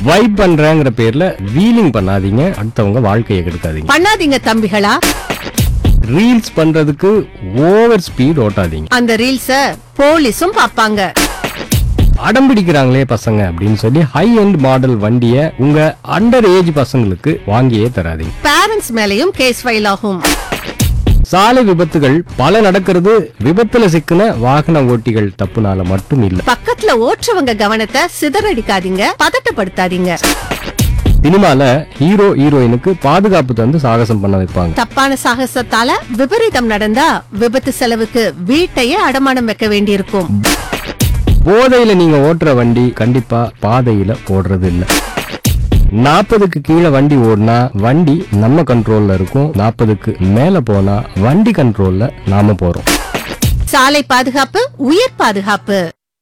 vibe பண்றேங்கிற பேர்ல wheeling பண்ணாதீங்க அடுத்தவங்க வாழ்க்கையை கெடுக்காதீங்க பண்ணாதீங்க தம்பிகளா ரீல்ஸ் பண்றதுக்கு ஓவர் ஸ்பீட் ஓட்டாதீங்க அந்த ரீல்ஸ போலீஸும் பாப்பாங்க அடம் பிடிக்கிறாங்களே பசங்க அப்படின்னு சொல்லி ஹை எண்ட் மாடல் வண்டியை உங்க அண்டர் ஏஜ் பசங்களுக்கு வாங்கியே தராதீங்க பேரண்ட்ஸ் மேலயும் கேஸ் ஃபைல் ஆகும் சாலை விபத்துகள் பல நடக்கிறது விபத்துல சிக்கின வாகன ஓட்டிகள் தப்புனால மட்டும் இல்ல பக்கத்துல ஓட்டுறவங்க கவனத்தை சிதறடிக்காதீங்க பதட்டப்படுத்தாதீங்க சினிமால ஹீரோ ஹீரோயினுக்கு பாதுகாப்பு தந்து சாகசம் பண்ண வைப்பாங்க தப்பான சாகசத்தால விபரீதம் நடந்தா விபத்து செலவுக்கு வீட்டையே அடமானம் வைக்க வேண்டியிருக்கும் போதையில நீங்க ஓட்டுற வண்டி கண்டிப்பா பாதையில ஓடுறது இல்ல நாற்பதுக்கு கீழே வண்டி ஓடினா வண்டி நம்ம கண்ட்ரோல்ல இருக்கும் நாற்பதுக்கு மேல போனா வண்டி கண்ட்ரோல்ல நாம போறோம் சாலை பாதுகாப்பு உயிர் பாதுகாப்பு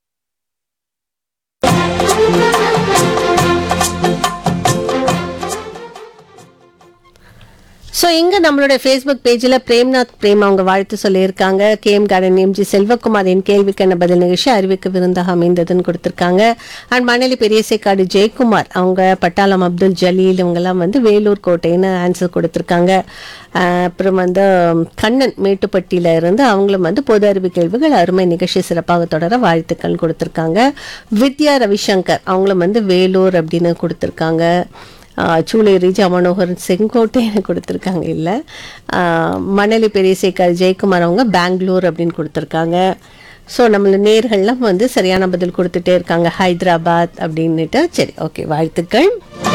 ஸோ இங்கே நம்மளோட ஃபேஸ்புக் பேஜில் பிரேம்நாத் பிரேம் அவங்க வாழ்த்து சொல்லியிருக்காங்க கேஎம் கார்டன் எம்ஜி செல்வகுமார் என் கேள்விக்கான பதில் நிகழ்ச்சி அறிவிக்க விருந்தாக அமைந்ததுன்னு கொடுத்துருக்காங்க அண்ட் மணலி பெரியசைக்காடு ஜெயக்குமார் அவங்க பட்டாளம் அப்துல் ஜலீல் இவங்கெல்லாம் வந்து வேலூர் கோட்டைன்னு ஆன்சர் கொடுத்துருக்காங்க அஹ் அப்புறம் வந்து கண்ணன் மேட்டுப்பட்டியில இருந்து அவங்களும் வந்து பொது அறிவு கேள்விகள் அருமை நிகழ்ச்சி சிறப்பாக தொடர வாழ்த்துக்கள் கொடுத்துருக்காங்க வித்யா ரவிசங்கர் அவங்களும் வந்து வேலூர் அப்படின்னு கொடுத்துருக்காங்க ஆஹ் சூளேரி ஜமனோகர் செங்கோட்டைன்னு கொடுத்துருக்காங்க இல்லை மணலி பெரியசேகர் ஜெயக்குமார் அவங்க பெங்களூர் அப்படின்னு கொடுத்துருக்காங்க ஸோ நம்மள நேர்கள்லாம் வந்து சரியான பதில் கொடுத்துட்டே இருக்காங்க ஹைதராபாத் அப்படின்னுட்டு சரி ஓகே வாழ்த்துக்கள்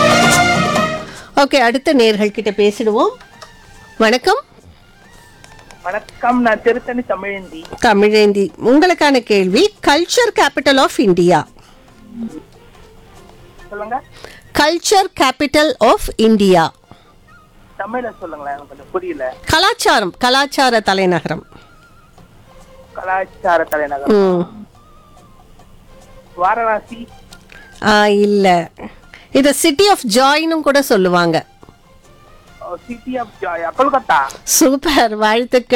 ஓகே அடுத்த நேர்கள் கிட்ட பேசிடுவோம் வணக்கம் வணக்கம் நான் திருத்தணி தமிழந்தி தமிழேந்தி உங்களுக்கான கேள்வி கல்ச்சர் கேபிட்டல் ஆஃப் இந்தியா சொல்லுங்க கல்ச்சர் கேபிட்டல் ஆஃப் இந்தியா தமிழ்ல சொல்லுங்களேன் எனக்கு கொஞ்சம் புரியல கலாச்சாரம் கலாச்சார தலைநகரம் கலாச்சார தலைநகர் ம் வாரணாசி ஆ இல்லை இதை சிட்டி ஆஃப் ஜாய்னும் கூட சொல்லுவாங்க சிட்டி ஆஃப் கொல்கத்தா சூப்பர் வாழ்த்துக்கள்